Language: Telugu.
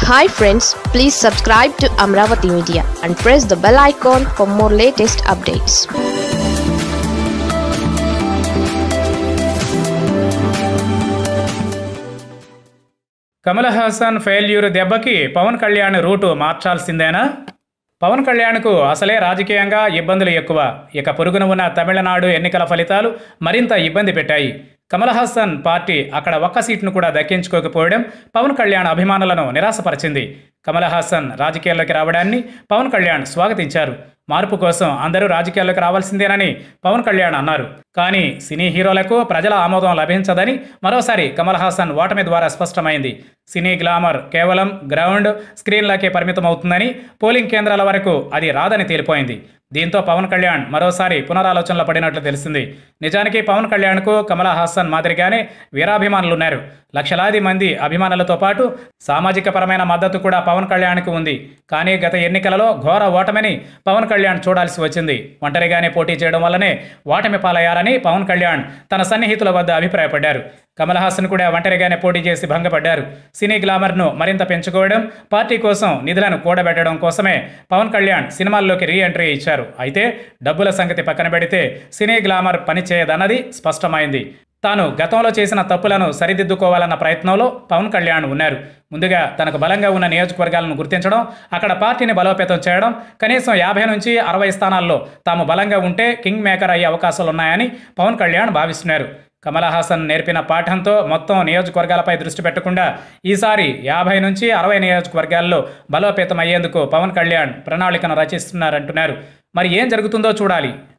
hi friends please subscribe to Amaravati media and press the bell icon for more latest updates Kamal Haasan failure దెబ్బకి పవన్ కళ్యాణ్ రూటు మార్చాల్సిందేనా పవన్ కళ్యాణ్కు అసలే రాజకీయంగా ఇబ్బందులు ఎక్కువ ఇక పొరుగున ఉన్న తమిళనాడు ఎన్నికల ఫలితాలు మరింత ఇబ్బంది పెట్టాయి కమల్ హాసన్ పార్టీ అక్కడ ఒక్క సీటును కూడా దక్కించుకోకపోవడం పవన్ కళ్యాణ్ అభిమానులను నిరాశపరిచింది కమల్ హాసన్ రాజకీయాల్లోకి రావడాన్ని పవన్ కళ్యాణ్ స్వాగతించారు మార్పు కోసం అందరూ రాజకీయాల్లోకి రావాల్సిందేనని పవన్ కళ్యాణ్ అన్నారు కానీ సినీ హీరోలకు ప్రజల ఆమోదం లభించదని మరోసారి కమల్ హాసన్ ఓటమి ద్వారా స్పష్టమైంది సినీ గ్లామర్ కేవలం గ్రౌండ్ స్క్రీన్లకే పరిమితమవుతుందని పోలింగ్ కేంద్రాల వరకు అది రాదని తేలిపోయింది దీంతో పవన్ కళ్యాణ్ మరోసారి పునరాలోచనలో పడినట్లు తెలిసింది నిజానికి పవన్ కళ్యాణ్కు కమల్ హాసన్ మాదిరిగానే వీరాభిమానులున్నారు లక్షలాది మంది అభిమానులతో పాటు సామాజిక పరమైన మద్దతు కూడా పవన్ కళ్యాణ్కు ఉంది కానీ గత ఎన్నికలలో ఘోర ఓటమిని పవన్ కళ్యాణ్ చూడాల్సి వచ్చింది ఒంటరిగానే పోటీ చేయడం వల్లనే ఓటమి పాలయ్యారని పవన్ కళ్యాణ్ తన సన్నిహితుల వద్ద అభిప్రాయపడ్డారు కమల్ హాసన్ కూడా ఒంటరిగానే పోటీ చేసి భంగపడ్డారు సినీ గ్లామర్ను మరింత పెంచుకోవడం పార్టీ కోసం నిధులను కూడబెట్టడం కోసమే పవన్ కళ్యాణ్ సినిమాల్లోకి రీ ఎంట్రీ ఇచ్చారు అయితే డబ్బుల సంగతి పక్కన పెడితే సినీ గ్లామర్ పనిచేయదన్నది స్పష్టమైంది తాను గతంలో చేసిన తప్పులను సరిదిద్దుకోవాలన్న ప్రయత్నంలో పవన్ కళ్యాణ్ ఉన్నారు ముందుగా తనకు బలంగా ఉన్న నియోజకవర్గాలను గుర్తించడం అక్కడ పార్టీని బలోపేతం చేయడం కనీసం యాభై నుంచి అరవై స్థానాల్లో తాము బలంగా ఉంటే కింగ్ మేకర్ అయ్యే అవకాశాలున్నాయని పవన్ కళ్యాణ్ భావిస్తున్నారు కమల్ హాసన్ నేర్పిన పాఠంతో మొత్తం నియోజకవర్గాలపై దృష్టి పెట్టకుండా ఈసారి యాభై నుంచి అరవై నియోజకవర్గాల్లో బలోపేతం అయ్యేందుకు పవన్ కళ్యాణ్ ప్రణాళికను రచిస్తున్నారంటున్నారు మరి ఏం జరుగుతుందో చూడాలి